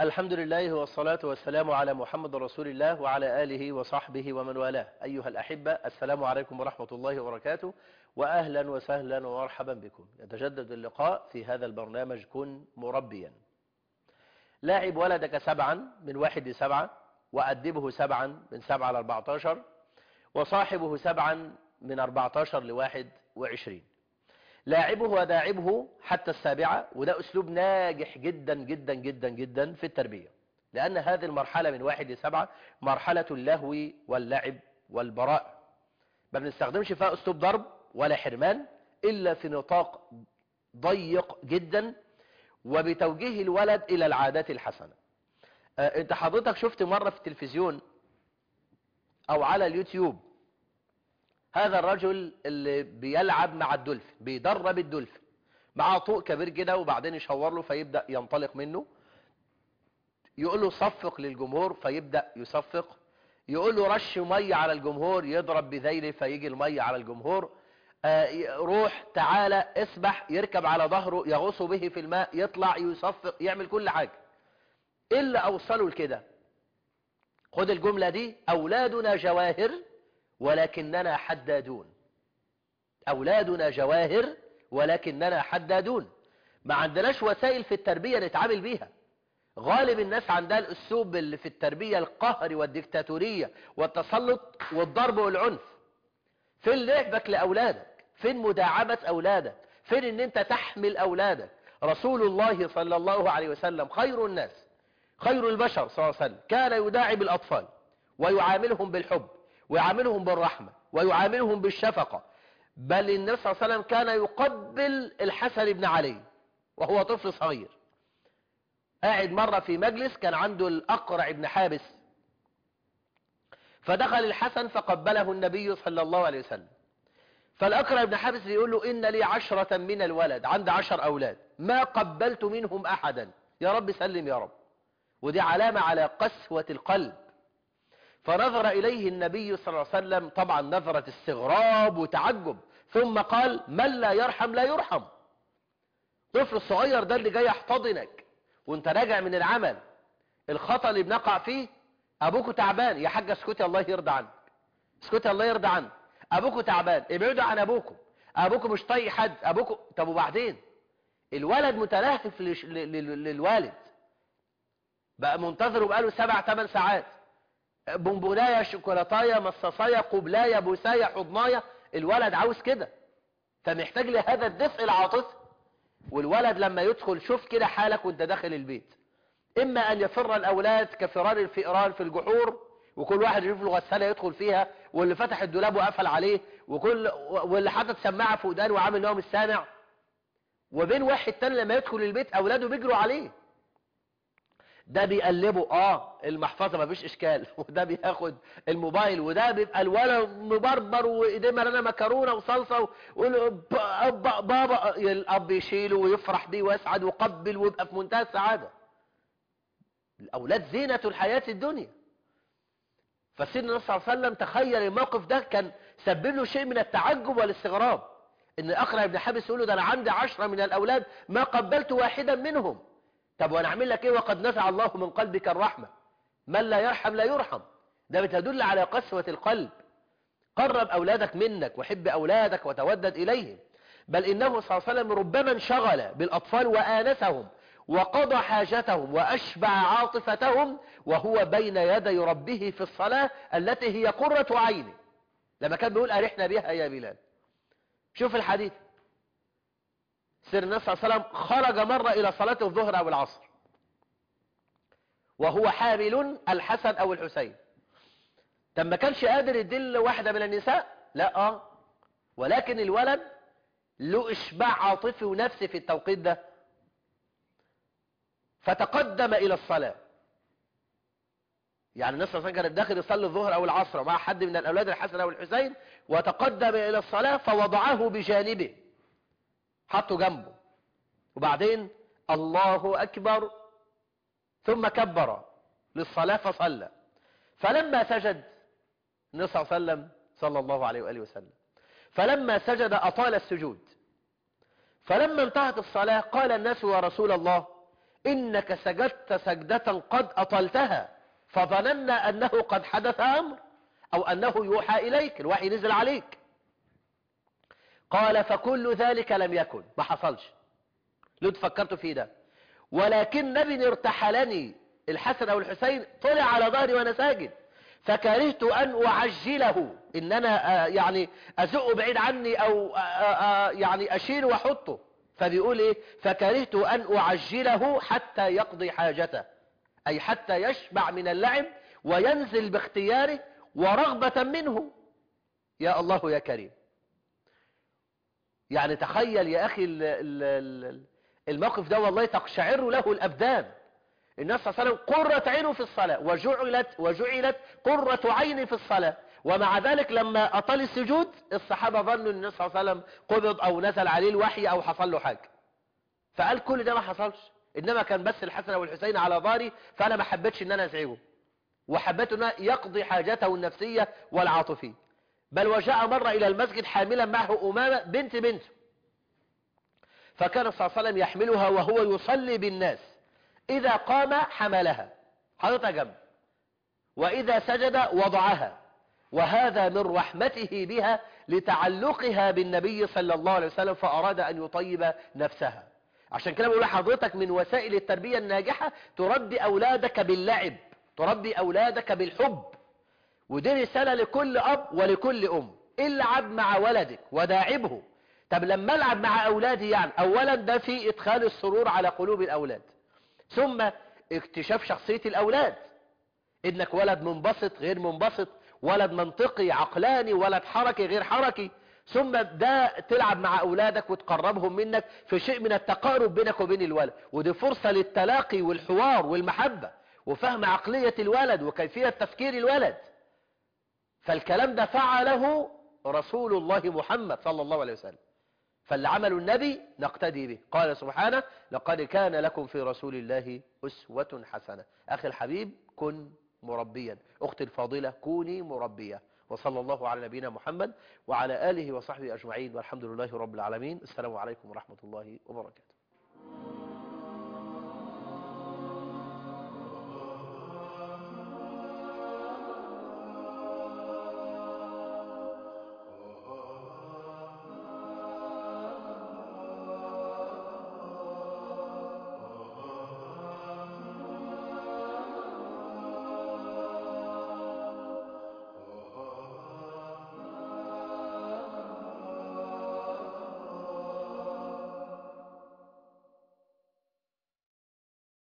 الحمد لله والصلاة والسلام على محمد رسول الله وعلى آله وصحبه ومن والاه أيها الأحبة السلام عليكم ورحمة الله وبركاته وأهلا وسهلا ومرحبا بكم يتجدد اللقاء في هذا البرنامج كن مربيا لاعب ولدك سبعا من واحد لسبعة وأدبه سبعا من سبعة لأربعتاشر وصاحبه سبعا من أربعتاشر لواحد وعشرين لاعبه وداعبه حتى السابعة وده أسلوب ناجح جدا جدا جدا جدا في التربية لأن هذه المرحلة من واحد لسبعة مرحلة اللهو واللعب والبراء ما بنستخدمش فيها أسلوب ضرب ولا حرمان إلا في نطاق ضيق جدا وبتوجيه الولد إلى العادات الحسنة آه، انت حضرتك شفت مرة في التلفزيون أو على اليوتيوب هذا الرجل اللي بيلعب مع الدولفين بيدرب الدولفين معاه طوق كبير كده وبعدين يشور له فيبدأ ينطلق منه يقول له صفق للجمهور فيبدأ يصفق يقول له رش مية على الجمهور يضرب بذيله فيجي المية على الجمهور آه، روح تعالى اسبح يركب على ظهره يغوص به في الماء يطلع يصفق يعمل كل حاجة إلا أوصلوا لكده خد الجملة دي أولادنا جواهر ولكننا حدادون أولادنا جواهر ولكننا حدادون ما عندناش وسائل في التربية نتعامل بيها غالب الناس عندها الأسلوب اللي في التربية القهر والديكتاتورية والتسلط والضرب والعنف فين لعبك لأولادك فين مداعبة أولادك فين ان انت تحمل أولادك رسول الله صلى الله عليه وسلم خير الناس خير البشر صلى الله عليه وسلم كان يداعب الأطفال ويعاملهم بالحب ويعاملهم بالرحمة ويعاملهم بالشفقة بل النبي صلى الله عليه وسلم كان يقبل الحسن بن علي وهو طفل صغير قاعد مرة في مجلس كان عنده الأقرع بن حابس فدخل الحسن فقبله النبي صلى الله عليه وسلم فالأقرع بن حابس يقول له إن لي عشرة من الولد عندي عشر أولاد ما قبلت منهم أحدا يا رب سلم يا رب ودي علامة على قسوة القلب فنظر إليه النبي صلى الله عليه وسلم طبعا نظرة استغراب وتعجب ثم قال من لا يرحم لا يرحم طفل الصغير ده اللي جاي يحتضنك وانت راجع من العمل الخطأ اللي بنقع فيه ابوك تعبان يا حاج اسكتي الله يرضى عنك اسكتي الله يرضى عنك ابوك تعبان ابعدوا عن ابوكم ابوكم مش طايق حد ابوكم طب وبعدين الولد متلهف لش... ل... ل... للوالد بقى منتظره بقاله سبع ثمان ساعات بونبونايه شوكولاتايه مصاصايه قبلايه بوسايه حضنايه الولد عاوز كده فمحتاج لهذا الدفء العاطفي والولد لما يدخل شوف كده حالك وانت داخل البيت اما ان يفر الاولاد كفرار الفئران في الجحور وكل واحد يشوف له غساله يدخل فيها واللي فتح الدولاب وقفل عليه وكل واللي حاطط سماعه في ودانه وعامل ان هو مش سامع وبين واحد تاني لما يدخل البيت اولاده بيجروا عليه ده بيقلبه اه المحفظه مفيش اشكال وده بياخد الموبايل وده بيبقى الولد مبربر وايديه ملانه مكرونه وصلصه ويقول بابا الاب يشيله ويفرح بيه ويسعد ويقبل ويبقى في منتهى السعاده الاولاد زينه الحياه الدنيا فسيدنا النبي صلى الله عليه وسلم تخيل الموقف ده كان سبب له شيء من التعجب والاستغراب ان اقرا ابن حابس يقول له ده انا عندي عشرة من الاولاد ما قبلت واحدا منهم طب وانا اعمل لك ايه وقد نزع الله من قلبك الرحمة من لا يرحم لا يرحم ده بتدل على قسوة القلب قرب أولادك منك وحب أولادك وتودد إليهم بل إنه صلى الله عليه وسلم ربما انشغل بالأطفال وآنسهم وقضى حاجتهم وأشبع عاطفتهم وهو بين يدي ربه في الصلاة التي هي قرة عينه لما كان بيقول أرحنا بها يا بلال شوف الحديث سير النبي صلى الله عليه وسلم خرج مرة إلى صلاة الظهر أو العصر وهو حامل الحسن أو الحسين طب ما كانش قادر يدل واحدة من النساء لا اه ولكن الولد له إشباع عاطفي ونفسي في التوقيت ده فتقدم إلى الصلاة يعني النبي صلى الله عليه وسلم كان داخل يصلي الظهر أو العصر مع حد من الأولاد الحسن أو الحسين وتقدم إلى الصلاة فوضعه بجانبه حطه جنبه وبعدين الله أكبر ثم كبر للصلاة فصلى فلما سجد النبي صلى الله عليه وسلم صلى الله عليه وآله وسلم فلما سجد أطال السجود فلما انتهت الصلاة قال الناس يا رسول الله إنك سجدت سجدة قد أطلتها فظننا أنه قد حدث أمر أو أنه يوحى إليك الوحي نزل عليك قال فكل ذلك لم يكن ما حصلش لو تفكرت فيه ده ولكن نبي ارتحلني الحسن أو الحسين طلع على ظهري وأنا ساجد فكرهت أن أعجله إن أنا آه، يعني أزق بعيد عني أو آه، آه، يعني أشيل وأحطه فبيقول إيه فكرهت أن أعجله حتى يقضي حاجته أي حتى يشبع من اللعب وينزل باختياره ورغبة منه يا الله يا كريم يعني تخيل يا أخي ال- ال- ال- الموقف ده والله تقشعر له الأبدان النبي صلى الله عليه وسلم قرة عينه في الصلاة وجعلت, وجعلت قرة عين في الصلاة ومع ذلك لما أطال السجود الصحابة ظنوا أن النبي صلى الله عليه وسلم قبض أو نزل عليه الوحي أو حصل له حاجة فقال كل ده ما حصلش إنما كان بس الحسن والحسين على ظهري فأنا ما حبيتش أن أنا أزعجه وحبيت أن يقضي حاجته النفسية والعاطفية بل وجاء مرة إلى المسجد حاملا معه أمامة بنت بنته فكان صلى الله عليه وسلم يحملها وهو يصلي بالناس إذا قام حملها حضرتها جنب وإذا سجد وضعها وهذا من رحمته بها لتعلقها بالنبي صلى الله عليه وسلم فأراد أن يطيب نفسها عشان كده بقول لحضرتك من وسائل التربية الناجحة تربي أولادك باللعب تربي أولادك بالحب ودي رسالة لكل أب ولكل أم العب مع ولدك وداعبه طب لما العب مع أولادي يعني أولا ده في إدخال السرور على قلوب الأولاد ثم اكتشاف شخصية الأولاد إنك ولد منبسط غير منبسط ولد منطقي عقلاني ولد حركي غير حركي ثم ده تلعب مع أولادك وتقربهم منك في شيء من التقارب بينك وبين الولد ودي فرصة للتلاقي والحوار والمحبة وفهم عقلية الولد وكيفية تفكير الولد فالكلام ده فعله رسول الله محمد صلى الله عليه وسلم فاللي عمله النبي نقتدي به قال سبحانه لقد كان لكم في رسول الله أسوة حسنة أخي الحبيب كن مربيا أختي الفاضلة كوني مربية وصلى الله على نبينا محمد وعلى آله وصحبه أجمعين والحمد لله رب العالمين السلام عليكم ورحمة الله وبركاته